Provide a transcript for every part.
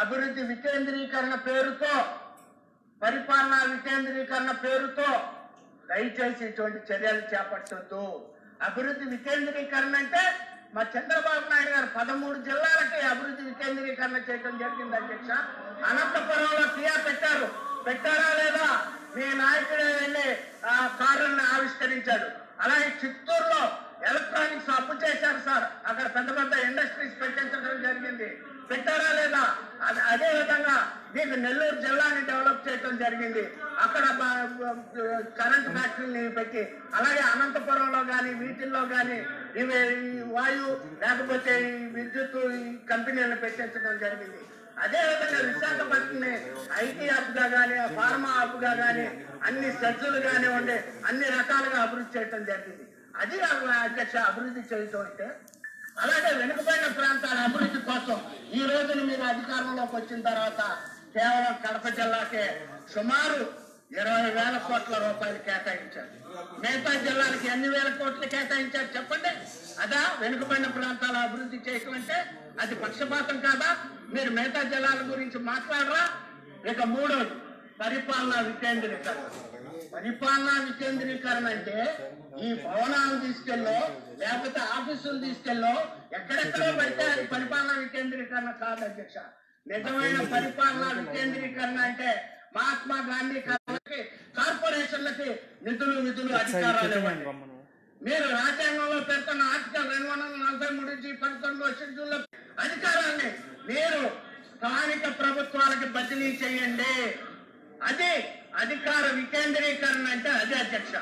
అభివృద్ధి వికేంద్రీకరణ పేరుతో పరిపాలనా వికేంద్రీకరణ పేరుతో దయచేసి ఇటువంటి చర్యలు చేపట్టొద్దు అభివృద్ధి వికేంద్రీకరణ అంటే మా చంద్రబాబు నాయుడు గారు పదమూడు జిల్లాలకి అభివృద్ధి వికేంద్రీకరణ చేయడం జరిగింది అధ్యక్ష అనంతపురంలో కియా పెట్టారు పెట్టారా లేదా మీ నాయకుడు వెళ్ళి ఆ కారుని ఆవిష్కరించాడు అలాగే చిత్తూరులో ఎలక్ట్రానిక్స్ అప్పు చేశారు సార్ అక్కడ పెద్ద పెద్ద ఇండస్ట్రీస్ పెట్టించడం జరిగింది పెట్టారా లేదా అదే- అదే విధంగా మీకు నెల్లూరు జిల్లాని డెవలప్ చేయడం జరిగింది అక్కడ బ- బ- కరెంట్ ఫ్యాక్టరీని పెట్టి అలాగే అనంతపురంలో కానీ వీటిల్లో కానీ ఇవి ఈ వాయు లేకపోతే ఈ విద్యుత్ ఈ కంపెనీలను పెట్టించడం జరిగింది అదే విధంగా విశాఖపట్నం ఐటీ హబ్ గా కానీ ఫార్మా హబ్ గా కానీ అన్ని సెజ్జులు కానివ్వండి అన్ని రకాలుగా అభివృద్ధి చేయడం జరిగింది అది అధ్యక్ష అభివృద్ధి చేయటం అంటే అలాగే వెనుకబడిన ప్రాంతాల అభివృద్ధి కోసం ఈ రోజున మీరు అధికారంలోకి వచ్చిన తర్వాత కేవలం కడప జిల్లాకే సుమారు ఇరవై వేల కోట్ల రూపాయలు కేటాయించారు మిగతా జిల్లాలకి ఎన్ని వేల కోట్లు కేటాయించారు చెప్పండి అదా వెనుకబడిన ప్రాంతాల అభివృద్ధి చేయటం అంటే అది పక్షపాతం కాదా మీరు మిగతా జిల్లాల గురించి మాట్లాడరా ఇక మూడోది పరిపాలనా వికేంద్రీకరణ పరిపాలనా వికేంద్రీకరణ అంటే ఈ భవనాలను తీసుకెళ్ళో లేకపోతే ఆఫీసులు తీసుకెళ్ళో ఎక్కడెక్కడో పెడితే అది పరిపాలనా వికేంద్రీకరణ కాదు అధ్యక్ష నిజమైన పరిపాలనా వికేంద్రీకరణ అంటే మహాత్మా గాంధీ కాలకి కార్పొరేషన్లకి నిధులు విధులు అధికారాలు ఇవ్వండి మీరు రాజ్యాంగంలో పేర్కొన్న ఆర్టికల్ రెండు వందల నలభై మూడు జీ పదకొండు షెడ్యూల్లో అధికారాన్ని మీరు స్థానిక ప్రభుత్వాలకు బదిలీ చేయండి అది అధికార వికేంద్రీకరణ అంటే అదే అధ్యక్ష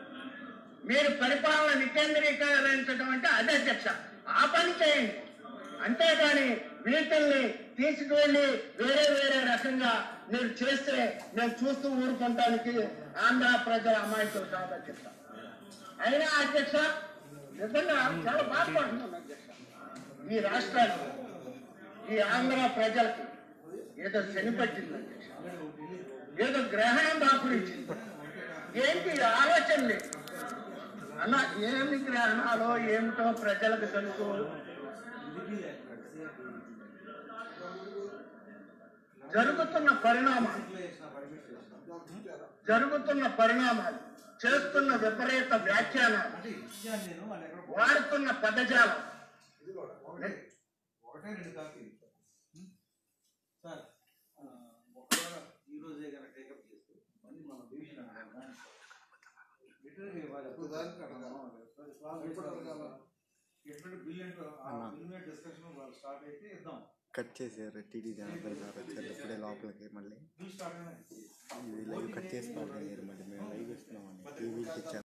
మీరు పరిపాలన వికేంద్రీకరించడం అంటే అదే అధ్యక్ష ఆ పని చేయండి అంతేగాని వీటిల్ని తీసుకువెళ్ళి వేరే వేరే రకంగా మీరు చేస్తే నేను చూస్తూ ఊరుకుంటానికి ఆంధ్ర ప్రజల అమాయకులు కాదు అధ్యక్ష అయినా అధ్యక్ష నిజంగా చాలా బాధపడుతున్నాను అధ్యక్ష ఈ రాష్ట్రానికి ఈ ఆంధ్ర ప్రజలకి ఏదో శనిపట్టింది అధ్యక్ష ఏదో గ్రహణం దాపురించింది ఏంటి ఈ ఆలోచన లేదు అన్న ఏమి గ్రహణాలో ఏమిటో ప్రజలకు తెలుసు జరుగుతున్న పరిణామాలు జరుగుతున్న పరిణామాలు చేస్తున్న విపరీత వ్యాఖ్యానాలు వాడుతున్న పదజాలం ఒకటే రెండు కాపీలు సార్ ఆ, ఒకవేళ ఈ రోజే కనుక టేకప్ చేస్తే మళ్ళీ మన డివిజన్ రిటర్న్ ఇవ్వాలి ఎటువంటి బిల్ ఏంటో ఆ బిల్ మీద డిస్కషన్ వాళ్ళు స్టార్ట్ అయితే ఇద్దాం కట్ చేశారు టీడీ జనార్దన్ గారు వచ్చారు ఇప్పుడే లోపలికి మళ్ళీ బిల్ స్టార్ట్ అయినా ఇది లైవ్ కట్ చేసి మళ్ళీ మీరు మళ్ళీ మేము లైవ్ ఇస్తున్నామని టీవీకి ఇచ్చారు